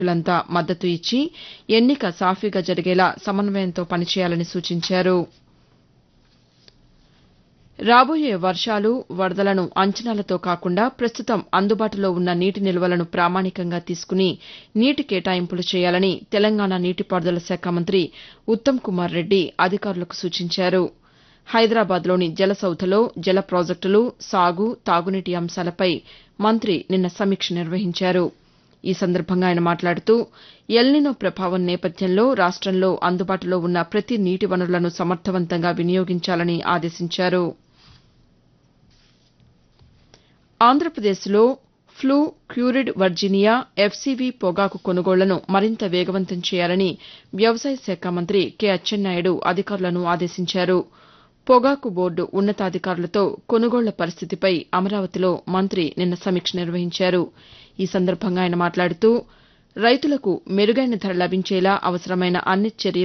లంతా మద్దతు ఇచ్చి ఎన్నిక సాఫీగా జరిగేలా సమన్వయంతో పనిచేయాలని సూచించారు రాబోయే వర్షాలు వరదలను అంచనాలతో కాకుండా ప్రస్తుతం అందుబాటులో ఉన్న నీటి నిల్వలను ప్రామాణికంగా తీసుకుని నీటి కేటాయింపులు చేయాలని తెలంగాణ నీటిపారుదల శాఖ మంత్రి ఉత్తమ్ కుమార్ రెడ్డి అధికారులకు సూచించారు హైదరాబాద్లోని జలసౌధలో జల ప్రాజెక్టులు సాగు తాగునీటి అంశాలపై మంత్రి నిన్న సమీక్ష నిర్వహించారు ఈ సందర్భంగా ఆయన మాట్లాడుతూ ఎల్నినో ప్రభావం నేపథ్యంలో రాష్టంలో అందుబాటులో ఉన్న ప్రతి నీటి వనరులను సమర్దవంతంగా వినియోగించాలని ఆదేశించారు ఆంధ్రప్రదేశ్లో ఫ్లూ క్యూరిడ్ వర్జీనియా ఎఫ్సీవీ పొగాకు కొనుగోళ్లను మరింత వేగవంతం చేయాలని వ్యవసాయ శాఖ మంత్రి కె అచ్చెన్నాయుడు అధికారులను ఆదేశించారు పొగాకు బోర్డు ఉన్నతాధికారులతో కొనుగోళ్ల పరిస్థితిపై అమరావతిలో మంత్రి నిన్న సమీక్ష నిర్వహించారు ఈ సందర్భంగా ఆయన మాట్లాడుతూ రైతులకు మెరుగైన ధర లభించేలా అవసరమైన అన్ని చర్యలు